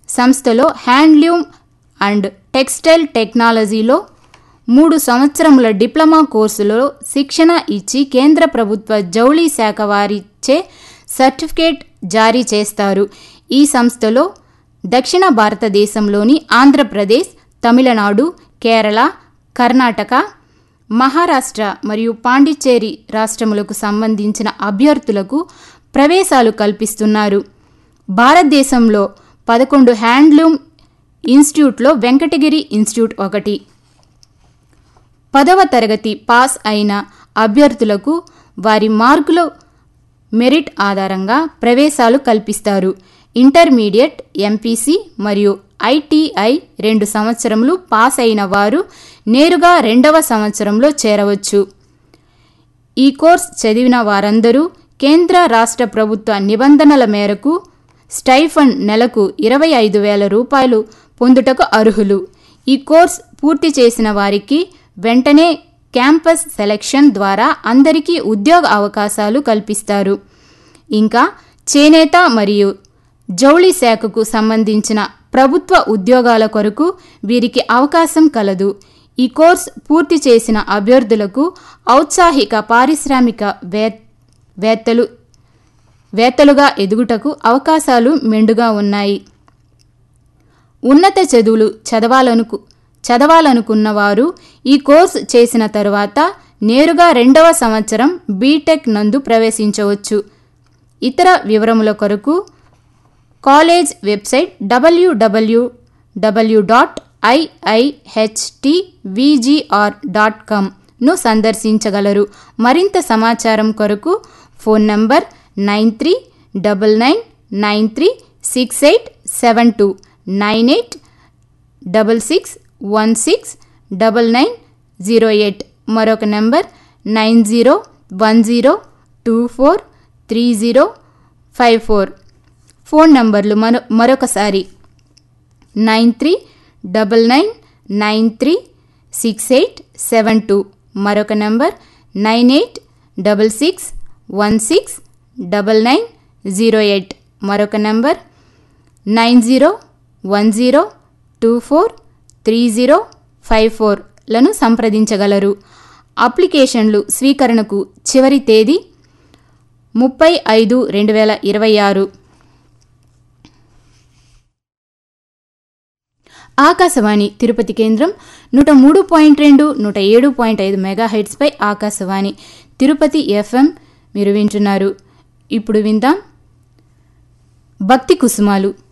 సంస్థలో handloom and textile టెక్నాలజీలో మూడు సంవత్సరముల డిప్లొమా కోర్సులో శిక్షణ ఇచ్చి కేంద్ర ప్రభుత్వ జౌళి శాఖ వారిచే సర్టిఫికేట్ జారీ చేస్తారు ఈ సంస్థలో దక్షిణ భారతదేశంలోని ఆంధ్రప్రదేశ్ తమిళనాడు కేరళ కర్ణాటక మహారాష్ట్ర మరియు పాండిచ్చేరి రాష్ట్రములకు సంబంధించిన అభ్యర్థులకు ప్రవేశాలు కల్పిస్తున్నారు భారతదేశంలో పదకొండు హ్యాండ్లూమ్ ఇన్స్టిట్యూట్లో వెంకటగిరి ఇన్స్టిట్యూట్ ఒకటి పదవ తరగతి పాస్ అయిన అభ్యర్థులకు వారి మార్కులు మెరిట్ ఆధారంగా ప్రవేశాలు కల్పిస్తారు ఇంటర్మీడియట్ ఎంపీసీ మరియు ఐటీఐ రెండు సంవత్సరములు పాస్ అయిన వారు నేరుగా రెండవ సంవత్సరంలో చేరవచ్చు ఈ కోర్స్ చదివిన వారందరూ కేంద్ర రాష్ట్ర ప్రభుత్వ నిబంధనల మేరకు స్టైఫండ్ నెలకు ఇరవై ఐదు వేల రూపాయలు పొందుటకు అర్హులు ఈ కోర్స్ పూర్తి చేసిన వారికి వెంటనే క్యాంపస్ సెలక్షన్ ద్వారా అందరికీ ఉద్యోగ అవకాశాలు కల్పిస్తారు ఇంకా చేనేత మరియు జౌళి శాఖకు సంబంధించిన ప్రభుత్వ ఉద్యోగాల కొరకు వీరికి అవకాశం కలదు ఈ కోర్స్ పూర్తి చేసిన అభ్యర్థులకు ఔత్సాహిక పారిశ్రామిక వే వేత్తలు వేత్తలుగా ఎదుగుటకు అవకాశాలు మెండుగా ఉన్నాయి ఉన్నత చదువులు చదవాలనుకు చదవాలనుకున్న వారు ఈ కోర్స్ చేసిన తరువాత నేరుగా రెండవ సంవత్సరం బీటెక్ నందు ప్రవేశించవచ్చు ఇతర వివరముల కొరకు college website WWW dot IIHTVGR dot కామ్ను సందర్శించగలరు మరింత సమాచారం కొరకు phone number nine three double nine nine three six eight seven two nine eight double six one six double nine zero eight మరొక number nine zero one zero two four three zero five four phone నంబర్లు మరో మరొకసారి nine three double nine nine three six eight seven two మరొక number nine eight double six one six double nine zero eight మరొక number nine zero one zero two four three zero five ఫోర్లను సంప్రదించగలరు అప్లికేషన్లు స్వీకరణకు చివరి తేదీ ముప్పై ఐదు రెండు వేల ఇరవై ఆరు ఆకాశవాణి తిరుపతి కేంద్రం నూట మూడు పాయింట్ రెండు నూట ఏడు పాయింట్ ఐదు మెగాహెడ్స్పై ఆకాశవాణి తిరుపతి ఎఫ్ఎం మీరు వింటున్నారు ఇప్పుడు విందాం భక్తి కుసుమాలు